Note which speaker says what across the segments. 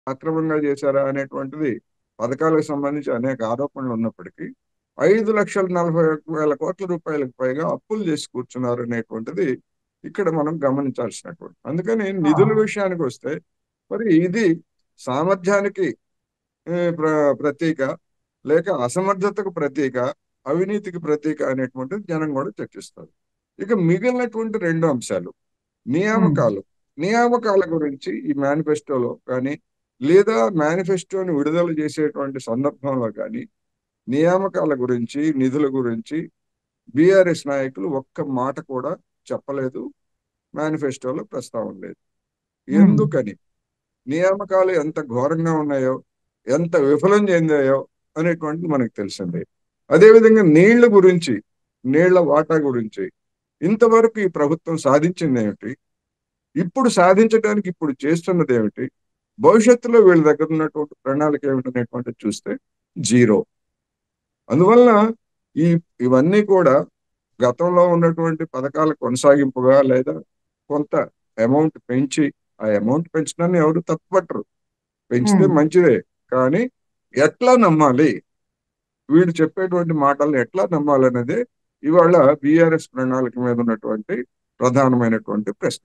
Speaker 1: అక్రమంగా చేశారా అనేటువంటిది పథకాలకు సంబంధించి అనేక ఆరోపణలు ఉన్నప్పటికీ ఐదు లక్షల నలభై ఒక్క వేల కోట్ల రూపాయలకు పైగా అప్పులు చేసి కూర్చున్నారు అనేటువంటిది ఇక్కడ మనం గమనించాల్సినటువంటి అందుకని నిధుల విషయానికి వస్తే మరి ఇది సామర్థ్యానికి ఏ, ప్ర ప్రతీక లేక అసమర్థతకు ప్రతీక అవినీతికి ప్రతీక అనేటువంటిది జనం కూడా చర్చిస్తారు ఇక మిగిలినటువంటి రెండు అంశాలు నియామకాలు నియామకాల గురించి ఈ మేనిఫెస్టోలో కానీ లేదా మేనిఫెస్టోని విడుదల చేసేటువంటి సందర్భంలో కానీ నియామకాల గురించి నిధుల గురించి బీఆర్ఎస్ నాయకులు ఒక్క మాట కూడా చెప్పలేదు మేనిఫెస్టోలో ప్రస్తావన లేదు ఎందుకని నియామకాలు ఎంత ఘోరంగా ఉన్నాయో ఎంత విఫలం చెందాయో అనేటువంటిది మనకు తెలిసిందే అదేవిధంగా నీళ్ల గురించి నీళ్ల వాటా గురించి ఇంతవరకు ఈ ప్రభుత్వం సాధించింది ఏమిటి ఇప్పుడు సాధించడానికి ఇప్పుడు చేస్తున్నది ఏమిటి భవిష్యత్తులో వీళ్ళ దగ్గర ఉన్నటువంటి ప్రణాళిక ఏమిటనేటువంటిది చూస్తే జీరో అందువల్ల ఈ ఇవన్నీ కూడా గతంలో ఉన్నటువంటి పథకాల కొనసాగింపుగా లేదా కొంత అమౌంట్ పెంచి ఆ అమౌంట్ పెంచడాన్ని ఎవరు తప్పుపట్టరు పెంచితే
Speaker 2: Hmm.
Speaker 1: మంచిదే కానీ ఎట్లా నమ్మాలి వీడు చెప్పేటువంటి మాటల్ని ఎట్లా నమ్మాలనేదే ఇవాళ బీఆర్ఎస్ ప్రణాళిక మీద ఉన్నటువంటి ప్రధానమైనటువంటి ప్రశ్న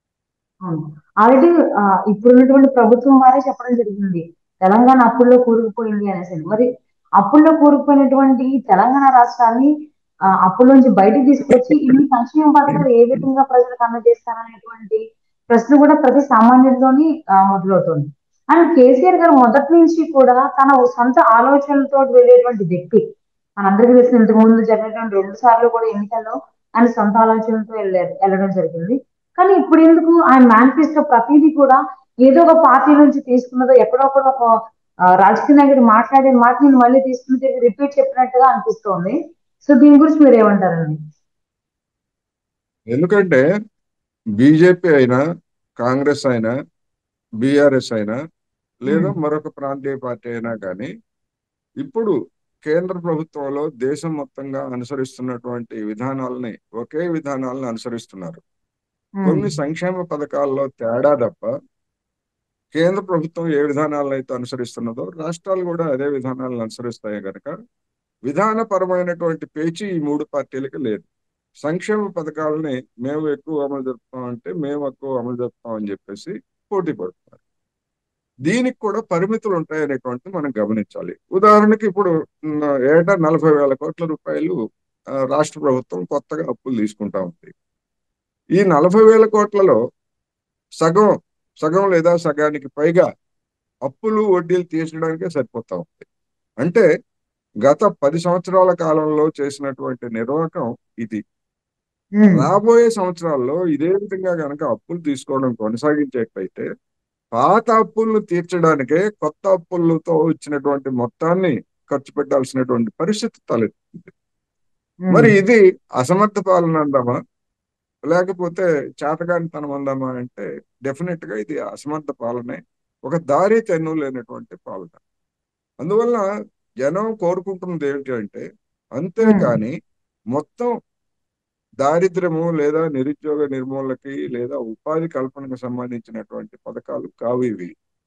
Speaker 2: ఆల్రెడీ ఇప్పుడు ఉన్నటువంటి ప్రభుత్వం వారే చెప్పడం జరిగింది తెలంగాణ అప్పుల్లో కూరుకుపోయింది అనేసి మరి అప్పుల్లో కూరుకుపోయినటువంటి ఈ తెలంగాణ రాష్ట్రాన్ని ఆ, అప్పుల నుంచి బయటకు తీసుకొచ్చి ఇన్ని సంక్షేమ పథకాలు ఏ విధంగా ప్రజలకు అందజేస్తారనేటువంటి ప్రశ్న కూడా ప్రతి సామాన్యుడిలోని ఆ, మొదలవుతుంది అండ్ కేసీఆర్ గారు మొదటి నుంచి కూడా తన సొంత ఆలోచనలతో వెళ్ళేటువంటి వ్యక్తి మనందరికీ తెలిసిన ఇంతకు ముందు జరిగినటువంటి రెండు సార్లు కూడా ఎన్నికల్లో ఆయన సొంత ఆలోచనలతో వెళ్ళారు వెళ్ళడం జరిగింది కానీ ఇప్పుడు ఎందుకు ఆయన మేనిఫెస్టో ప్రతిదీ కూడా ఏదో ఒక పార్టీ నుంచి తీసుకున్నదో ఎక్కడో కూడా ఒక ఆ, రాజకీయ నాయకుడు మాట్లాడే మాట నేను మళ్ళీ తీసుకుని రిపీట్ చెప్పినట్టుగా అనిపిస్తోంది సో దీని గురించి మీరు ఏమంటారండి
Speaker 1: ఎందుకంటే బీజేపీ అయినా కాంగ్రెస్ అయినా బీఆర్ఎస్ అయినా లేదా
Speaker 2: Hmm.
Speaker 1: మరొక ప్రాంతీయ పార్టీ అయినా కానీ ఇప్పుడు కేంద్ర ప్రభుత్వంలో దేశం మొత్తంగా అనుసరిస్తున్నటువంటి విధానాలని ఒకే విధానాలను అనుసరిస్తున్నారు కొన్ని సంక్షేమ పథకాల్లో తేడా తప్ప కేంద్ర ప్రభుత్వం ఏ విధానాలను అయితే అనుసరిస్తున్నదో రాష్ట్రాలు కూడా అదే విధానాలను అనుసరిస్తాయి కనుక విధానపరమైనటువంటి పేచీ ఈ మూడు పార్టీలకి లేదు సంక్షేమ పథకాలని మేము ఎక్కువ అమలు జరుపుతాం అంటే మేము ఎక్కువ అమలు జరుపుతాం అని చెప్పేసి పోటీ పడుతున్నారు దీనికి కూడా పరిమితులు ఉంటాయి అనేటువంటిది మనం గమనించాలి ఉదాహరణకి ఇప్పుడు ఉమ్, ఏటా నలభై వేల కోట్ల రూపాయలు ఆ, రాష్ట్ర ప్రభుత్వం కొత్తగా అప్పులు తీసుకుంటా ఉంది ఈ నలభై వేల కోట్లలో సగం సగం లేదా సగానికి పైగా అప్పులు వడ్డీలు తీర్చడానికే సరిపోతా ఉంది అంటే గత పది సంవత్సరాల కాలంలో చేసినటువంటి నిర్వాహకం ఇది రాబోయే సంవత్సరాల్లో ఇదే విధంగా గనక అప్పులు తీసుకోవడం కొనసాగించేట్లయితే పాత అప్పులను తీర్చడానికే కొత్త అప్పులతో ఇచ్చినటువంటి మొత్తాన్ని ఖర్చు పెట్టాల్సినటువంటి పరిస్థితి తలెత్తుంది మరి ఇది అసమర్థ పాలన అందామా లేకపోతే చేతగానితనం అందామా అంటే డెఫినెట్ గా ఇది అసమర్థ పాలనే ఒక దారి తెన్ను లేనటువంటి పాలన అందువల్ల జనం కోరుకుంటున్నది ఏమిటి అంటే అంతేకాని మొత్తం దారిద్ర్యము లేదా నిరుద్యోగ నిర్మూలనకి లేదా ఉపాధి కల్పనకు సంబంధించినటువంటి పథకాలు కావు ఇవి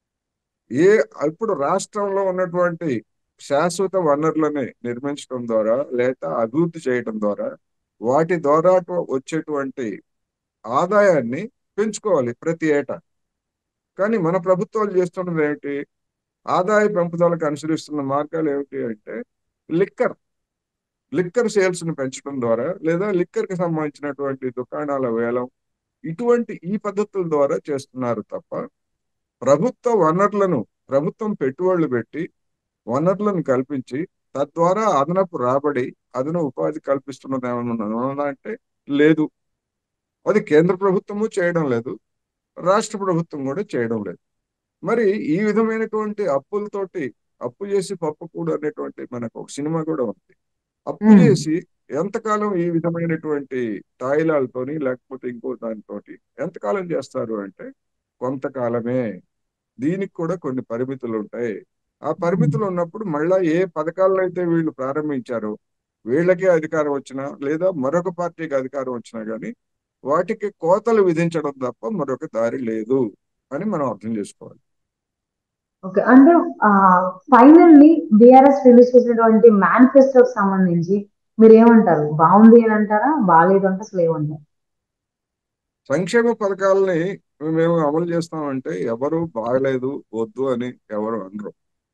Speaker 1: ఏ ఇప్పుడు రాష్ట్రంలో ఉన్నటువంటి శాశ్వత వనరులని నిర్మించడం ద్వారా లేదా అభివృద్ధి చేయడం ద్వారా వాటి ద్వారా వచ్చేటువంటి ఆదాయాన్ని పెంచుకోవాలి ప్రతి ఏటా కానీ మన ప్రభుత్వాలు చేస్తున్నది ఏమిటి ఆదాయ పెంపుదలకు అనుసరిస్తున్న మార్గాలు ఏమిటి అంటే లిక్కర్ లిక్కర్ సేల్స్ ని పెంచడం ద్వారా లేదా లిక్కర్ కి సంబంధించినటువంటి దుకాణాల వేలం ఇటువంటి ఈ పద్ధతుల ద్వారా చేస్తున్నారు తప్ప ప్రభుత్వ వనరులను ప్రభుత్వం పెట్టుబడులు పెట్టి వనరులను కల్పించి తద్వారా అదనపు రాబడి అదన ఉపాధి కల్పిస్తున్నది ఏమన్నా అంటే లేదు అది కేంద్ర ప్రభుత్వము చేయడం లేదు రాష్ట్ర ప్రభుత్వం కూడా చేయడం లేదు మరి ఈ విధమైనటువంటి అప్పులతోటి అప్పు చేసి పప్పు కూడా అనేటువంటి మనకు ఒక సినిమా కూడా ఉంది అప్పు
Speaker 2: మ్మ్.
Speaker 1: చేసి ఎంతకాలం ఈ విధమైనటువంటి తాయిలాలతోని లేకపోతే ఇంకో దానితోటి ఎంతకాలం చేస్తారు అంటే కొంతకాలమే దీనికి కూడా కొన్ని పరిమితులు ఉంటాయి ఆ పరిమితులు ఉన్నప్పుడు మళ్ళా ఏ పథకాలను అయితే వీళ్ళు ప్రారంభించారో వీళ్ళకే అధికారం వచ్చినా లేదా మరొక పార్టీకి అధికారం వచ్చినా కానీ వాటికి కోతలు విధించడం తప్ప మరొక దారి లేదు అని మనం అర్థం చేసుకోవాలి
Speaker 2: ఓకే అంటే ఫైనల్లీ బిఆర్ఎస్ రిలీజ్ చేసినటువంటి మేనిఫెస్టోకి సంబంధించి మీరు ఏమంటారు బాగుంది అని అంటారా బాగాలేదు అంటే అసలు ఏమంటారు
Speaker 1: సంక్షేమ పథకాలని మేము అమలు చేస్తామంటే ఎవరు బాగలేదు వద్దు అని ఎవరు అనరు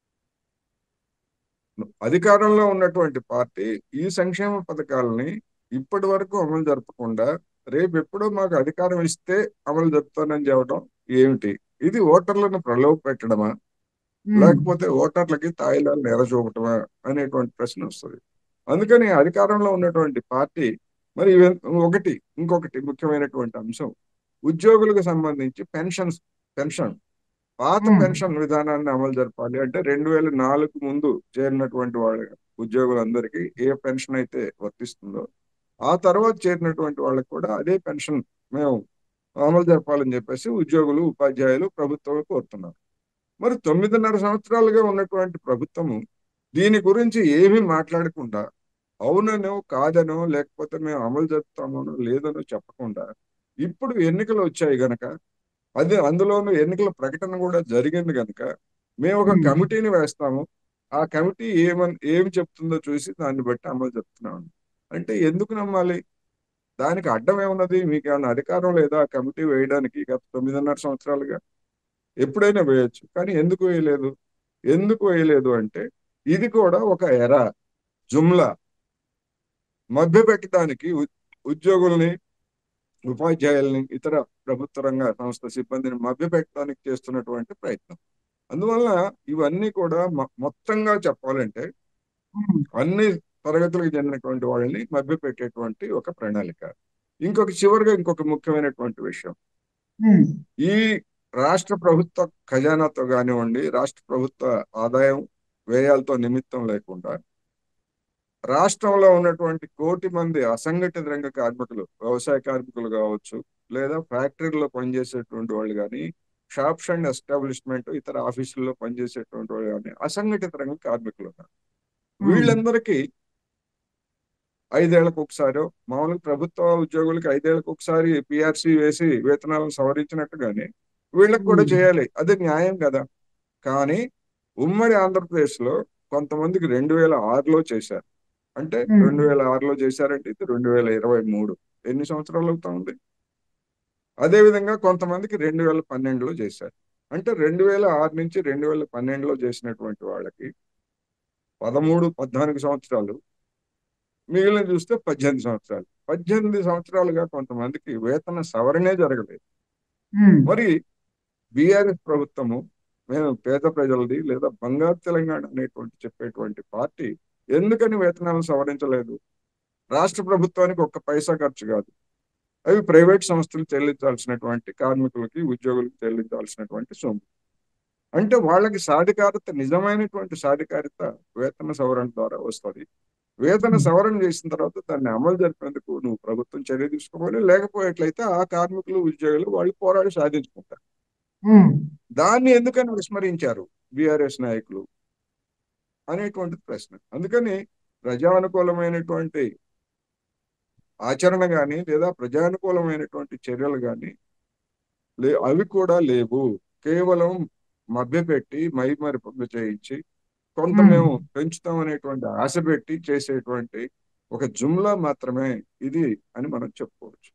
Speaker 1: అధికారంలో ఉన్నటువంటి పార్టీ ఈ సంక్షేమ పథకాలని ఇప్పటి వరకు అమలు జరపకుండా రేపు ఎప్పుడో మాకు అధికారం ఇస్తే అమలు జరుపుతానని చెప్పడం ఏమిటి ఇది ఓటర్లను ప్రలోభ పెట్టడమా లేకపోతే ఓటర్లకి తాయిలాలు నెరచూపటమా అనేటువంటి ప్రశ్న వస్తుంది అందుకని అధికారంలో ఉన్నటువంటి పార్టీ మరి ఇవి- ఒకటి ఇంకొకటి ముఖ్యమైనటువంటి అంశం ఉద్యోగులకు సంబంధించి పెన్షన్స్ పెన్షన్ పాత
Speaker 2: Hmm.
Speaker 1: పెన్షన్ విధానాన్ని అమలు జరపాలి అంటే రెండు వేల నాలుగు ముందు చేరినటువంటి వాళ్ళ ఉద్యోగులందరికీ ఏ పెన్షన్ అయితే వర్తిస్తుందో ఆ తర్వాత చేరినటువంటి వాళ్ళకి కూడా అదే పెన్షన్ మేము అమలు జరపాలని చెప్పేసి ఉద్యోగులు ఉపాధ్యాయులు ప్రభుత్వం కోరుతున్నారు మరి తొమ్మిదిన్నర సంవత్సరాలుగా ఉన్నటువంటి ప్రభుత్వము దీని గురించి ఏమీ మాట్లాడకుండా అవుననో కాదనో లేకపోతే మేము అమలు జరుపుతామనో లేదనో చెప్పకుండా ఇప్పుడు ఎన్నికలు వచ్చాయి గనక అది అందులోనూ ఎన్నికల ప్రకటన కూడా జరిగింది కనుక మేము ఒక
Speaker 2: Hmm.
Speaker 1: కమిటీని వేస్తాము ఆ కమిటీ ఏమని ఏం చెప్తుందో చూసి దాన్ని బట్టి అమలు చెప్తున్నాము అంటే ఎందుకు నమ్మాలి దానికి అడ్డం ఏమున్నది మీకు ఏమైనా అధికారం లేదా ఆ కమిటీ వేయడానికి గత తొమ్మిదిన్నర సంవత్సరాలుగా ఎప్పుడైనా వేయొచ్చు కానీ ఎందుకు వేయలేదు ఎందుకు వేయలేదు అంటే ఇది కూడా ఒక ఎర జుమ్లా మభ్యపెట్టడానికి ఉ- ఉద్యోగుల్ని ఉపాధ్యాయుల్ని ఇతర ప్రభుత్వ రంగ సంస్థ సిబ్బందిని మభ్యపెట్టడానికి చేస్తున్నటువంటి ప్రయత్నం అందువల్ల ఇవన్నీ కూడా మొ- మొత్తంగా చెప్పాలంటే అన్ని తరగతులకు చెందినటువంటి వాళ్ళని మభ్యపెట్టేటువంటి ఒక ప్రణాళిక ఇంకొక చివరిగా ఇంకొక ముఖ్యమైనటువంటి విషయం ఈ రాష్ట్ర ప్రభుత్వ ఖజానాతో కానివ్వండి రాష్ట్ర ప్రభుత్వ ఆదాయం వ్యయాలతో నిమిత్తం లేకుండా రాష్ట్రంలో ఉన్నటువంటి కోటి మంది అసంఘటిత రంగ కార్మికులు వ్యవసాయ కార్మికులు కావచ్చు లేదా ఫ్యాక్టరీలో పనిచేసేటువంటి వాళ్ళు కానీ షాప్స్ అండ్ ఎస్టాబ్లిష్మెంట్ ఇతర ఆఫీసుల్లో పనిచేసేటువంటి వాళ్ళు కానీ అసంఘటిత రంగ కార్మికులు ఉన్నారు వీళ్ళందరికీ ఐదేళ్లకు ఒకసారి మామూలుగా ప్రభుత్వ ఉద్యోగులకి ఐదేళ్లకు ఒకసారి పిఆర్సీ వేసి వేతనాలను సవరించినట్టుగానే వీళ్ళకి కూడా
Speaker 2: Hmm.
Speaker 1: చేయాలి అది న్యాయం కదా కానీ ఉమ్మడి ఆంధ్రప్రదేశ్ లో కొంతమందికి రెండు వేల ఆరులో చేశారు అంటే
Speaker 2: Hmm.
Speaker 1: రెండు వేల ఆరులో చేశారంటే ఇది రెండు వేల ఇరవై మూడు ఎన్ని సంవత్సరాలు అవుతా ఉంది అదే విధంగా కొంతమందికి రెండు వేల పన్నెండులో చేశారు అంటే రెండు వేల ఆరు నుంచి రెండు వేల పన్నెండులో చేసినటువంటి వాళ్ళకి పదమూడు పద్నాలుగు సంవత్సరాలు మిగిలిన చూస్తే పద్దెనిమిది సంవత్సరాలు పద్దెనిమిది సంవత్సరాలుగా కొంతమందికి వేతన సవరణే జరగలేదు మరి బీఆర్ఎస్ ప్రభుత్వము మేము పేద ప్రజలది లేదా బంగారు తెలంగాణ అనేటువంటి చెప్పేటువంటి పార్టీ ఎందుకని వేతనాలను సవరించలేదు రాష్ట్ర ప్రభుత్వానికి ఒక్క పైసా ఖర్చు కాదు అవి ప్రైవేట్ సంస్థలు చెల్లించాల్సినటువంటి కార్మికులకి ఉద్యోగులకు చెల్లించాల్సినటువంటి సొమ్ము అంటే వాళ్ళకి సాధికారత నిజమైనటువంటి సాధికారత వేతన సవరణ ద్వారా వస్తుంది వేతన సవరణ చేసిన తర్వాత దాన్ని అమలు జరిపేందుకు నువ్వు ప్రభుత్వం చర్య తీసుకోవాలి లేకపోయేట్లయితే ఆ కార్మికులు ఉద్యోగులు వాళ్ళు పోరాడి సాధించుకుంటారు దాన్ని ఎందుకని విస్మరించారు బీఆర్ఎస్ నాయకులు అనేటువంటి ప్రశ్న అందుకని ప్రజానుకూలమైనటువంటి ఆచరణ కానీ లేదా ప్రజానుకూలమైనటువంటి చర్యలు కానీ లే అవి కూడా లేవు కేవలం మభ్యపెట్టి మైమరిపంపు చేయించి కొంత
Speaker 2: Hmm.
Speaker 1: మేము పెంచుతాం అనేటువంటి ఆశ పెట్టి చేసేటువంటి ఒక జుమ్లా మాత్రమే ఇది అని మనం చెప్పుకోవచ్చు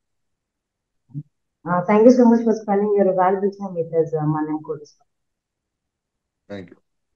Speaker 2: thank you so much for spending your valuable time with us, uh, Manem Kodis.
Speaker 1: Thank you